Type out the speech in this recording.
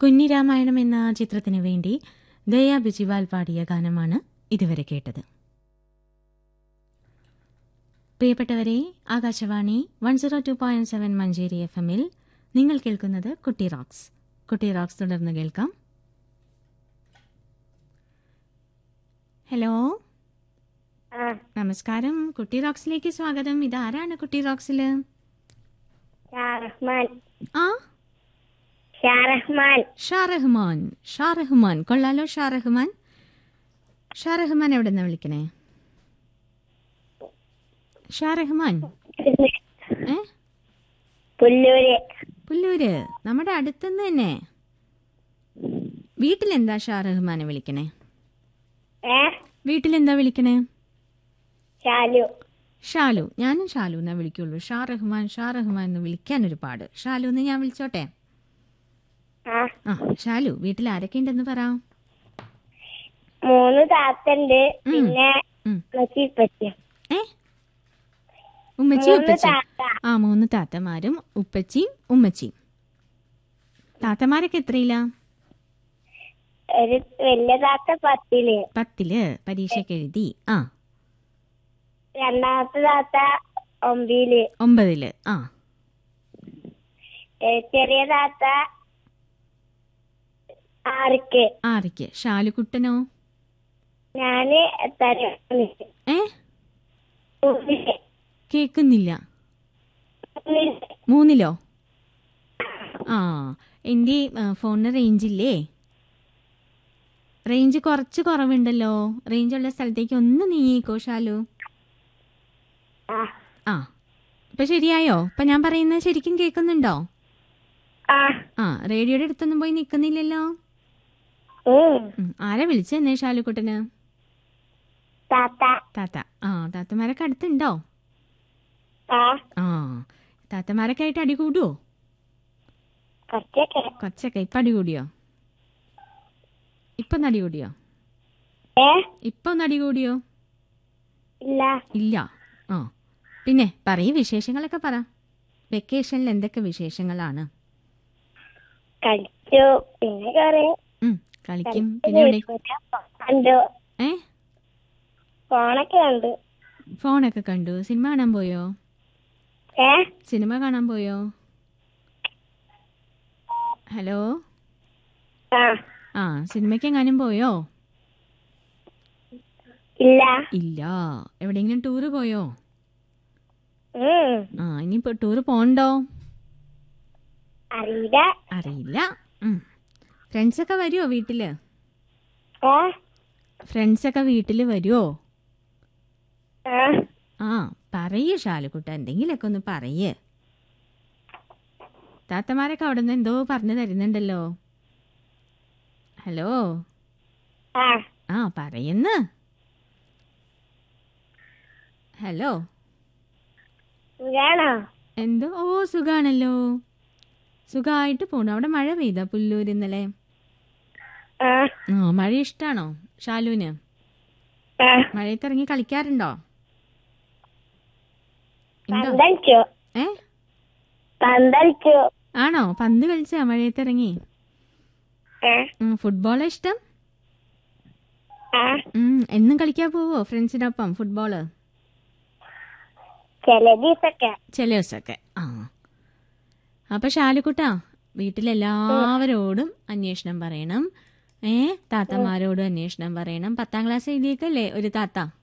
കുഞ്ഞിരാമായണം എന്ന ചിത്രത്തിനു വേണ്ടി ദയാ ബിജിവാൽ പാടിയ ഗാനമാണ് ഇതുവരെ കേട്ടത് പ്രിയപ്പെട്ടവരെ Akashvani one zero two point seven Manjeri F എമ്മിൽ നിങ്ങൾ കേൾക്കുന്നത് കുട്ടി റോക്സ് കുട്ടി റോക്സ് തുടർന്ന് കേൾക്കാം ഹലോ ആ നമസ്കാരം കുട്ടി റോക്സിലേക്ക് സ്വാഗതം ഇതാരാണ് കുട്ടി റോക്സില് ഷാറഹ്മാൻ ആ ഷാറഹ്മാൻ ഷാ റഹ്മാൻ ഷാ റഹ്മാൻ കൊള്ളാലോ ഷാ റഹ്മാൻ ഷാ റഹ്മാൻ എവിടെ നിന്ന് വിളിക്കണേ ഷാ റഹ്മാൻ ഏ പുല്ലൂര് പുല്ലൂര് നമ്മുടെ അടുത്തുനിന്ന് തന്നെ വീട്ടിലെന്താ ഷാ റഹ്മാനെ വിളിക്കണേ ഏ വീട്ടിലെന്താ വിളിക്കണേ ഷാലു ഷാലു ഞാനും ഷാലു എന്നാ വിളിക്കുള്ളൂ ഷാ റഹ്മാൻ ഷാ റഹ്മാൻ എന്ന് വിളിക്കാൻ ഒരുപാട് ഷാലു എന്ന് ഞാൻ വിളിച്ചോട്ടെ ആ ആ ഷാലു വീട്ടിൽ ആരൊക്കെ ഉണ്ടെന്ന് പറ മൂന്ന് താത്തണ്ട് പിന്നെ ഉം. നസീപ്പറ്റി ഏ ഉമ്മച്ചി മൂന്ന് ഉപ്പച്ചി താത്ത ആ മൂന്ന് താത്തമാരും ഉപ്പച്ചിയും ഉമ്മച്ചിയും താത്തമാരൊക്കെ എത്രയില്ല ഒരു വലിയ താത്ത പത്തില് പത്തില് പരീക്ഷയ്ക്ക് എഴുതി ആ രണ്ടാമത്തെ താത്ത ഒമ്പതില് ഒമ്പതില് ആ ഏ, ചെറിയ താത്ത ആറിക്ക് ആറിക്ക് ഷാലുക്കുട്ടനോ ഞാന് എത്ര ഏ കേക്കുന്നില്ല മൂന്നിലോ ആ എൻ്റെ ആ, ഫോണിന് റേഞ്ചില്ലേ റേഞ്ച് കുറച്ച് കുറവുണ്ടല്ലോ റേഞ്ചുള്ള സ്ഥലത്തേക്ക് ഒന്ന് നീങ്ങിക്കോ ഷാലു ആ ആ ഇപ്പൊ ശരിയായോ ഇപ്പൊ ഞാൻ പറയുന്നത് ശരിക്കും കേൾക്കുന്നുണ്ടോ ആ ആ റേഡിയോയുടെ അടുത്തൊന്നും പോയി നിൽക്കുന്നില്ലല്ലോ ഉം ഉം, ആരാ വിളിച്ചെന്നേ ഷാലുക്കുട്ടന് താത്ത താത്ത ആ താത്തമാരൊക്കെ അടുത്തുണ്ടോ ആ ആ താത്തമാരൊക്കെ ആയിട്ട് അടി കൂടുവോ കുറച്ചൊക്കെ കൊച്ചൊക്കെ ഇപ്പൊ അടി കൂടിയോ ഇപ്പൊ നടി കൂടിയോ ഏ ഇപ്പൊ നടി കൂടിയോ ഇല്ല ഇല്ല ആ പിന്നെ പറയ് വിശേഷങ്ങളൊക്കെ പറ വെക്കേഷനിൽ എന്തൊക്കെ വിശേഷങ്ങളാണ് കളിച്ചു പിന്നെ കൊറേ ഉം, കളിക്കും പിന്നെ എവിടെ കണ്ടു ഏ ഫോണൊക്കെ കണ്ടു ഫോണൊക്കെ കണ്ടു സിനിമ കാണാൻ പോയോ ഏ സിനിമ കാണാൻ പോയോ ഹലോ ആ ആ സിനിമയ്ക്ക് എങ്ങാനും പോയോ ഇല്ല ഇല്ല എവിടെയെങ്കിലും ടൂറ് പോയോ ഉം ആ ഇനിയിപ്പോ ടൂറ് പോണ്ടോ അറിയില്ല അറിയില്ല ഉം. ഫ്രണ്ട്സൊക്കെ വരുമോ വീട്ടില് ഏ ഫ്രണ്ട്സൊക്കെ വീട്ടിൽ വരുമോ ആ ആ പറയ് ഷാലുക്കുട്ട എന്തെങ്കിലുമൊക്കെ ഒന്ന് പറയ് താത്തമാരൊക്കെ അവിടെ നിന്ന് എന്തോ പറഞ്ഞു തരുന്നുണ്ടല്ലോ ഹലോ ആ ആ പറയുന്ന ഹലോ സുഖാണോ എന്തോ ഓ സുഖാണല്ലോ സുഖമായിട്ട് പോണു അവിടെ മഴ പെയ്ത പുല്ലൂര് ഇന്നലെ ആ ആ മഴ ഇഷ്ടാണോ ഷാലുവിന് ആ മഴയത്ത് ഇറങ്ങി കളിക്കാറുണ്ടോ ഉണ്ടോ പന്തളിച്ചു ഏ പന്തളിച്ചു ആണോ പന്ത് കളിച്ചാ മഴയത്ത് ഇറങ്ങി ആ ഉം, ഫുട്ബോളാ ഇഷ്ടം ആ ഉം, എന്നും കളിക്കാൻ പോവോ ഫ്രണ്ട്സിനൊപ്പം ഫുട്ബോള് ചില ദിവസൊക്കെ ചില ദിവസമൊക്കെ ആ അപ്പൊ ഷാലുക്കുട്ടാ വീട്ടിലെല്ലാവരോടും അന്വേഷണം പറയണം ഏ താത്തമാരോടും അന്വേഷണം പറയണം പത്താം ക്ലാസ് എഴുതിയേക്കല്ലേ ഒരു താത്ത